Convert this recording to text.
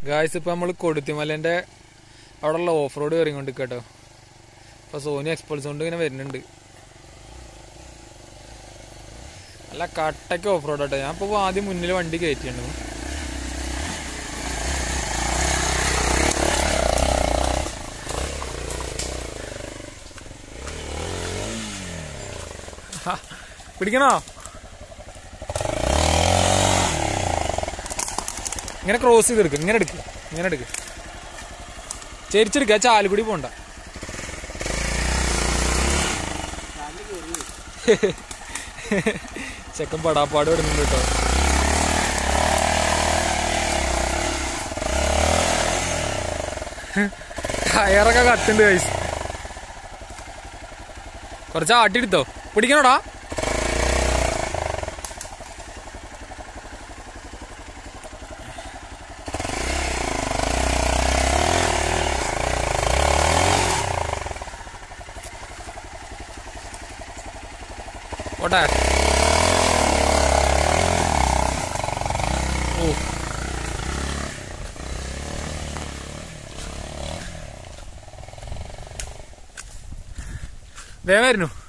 guys ഇപ്പൊ നമ്മൾ കൊടുത്തിമലന്റെ അവിടെയുള്ള ഓഫ് റോഡ് കയറിക്കൊണ്ട് കേട്ടോ ഇപ്പൊ സോനി എക്സ്പൾസ് കൊണ്ട് ഇങ്ങനെ വരുന്നുണ്ട് നല്ല കട്ടയ്ക്ക് ഓഫ് റോഡ് കേട്ടോ ഞാൻ ഇപ്പൊ ആദ്യം മുന്നിൽ വണ്ടി കയറ്റിയുണ്ട് ഹ, പിടിക്കണോ ഇങ്ങനെ ക്രോസ് ചെയ്തെടുക്ക് ഇങ്ങനെ എടുക്ക് ഇങ്ങനെ എടുക്ക് ചെരിച്ചെടുക്ക ചാലുകൂടി പോണ്ട ചെക്കൻ പടാപ്പാട് വിടുന്നുണ്ട് കേട്ടോ ടയറൊക്കെ കത്തുണ്ട് കൈസ് കുറച്ച് ആട്ടിയെടുത്തോ പിടിക്കണോടാ പോട്ടെ ഓ വേഗം വരുന്നു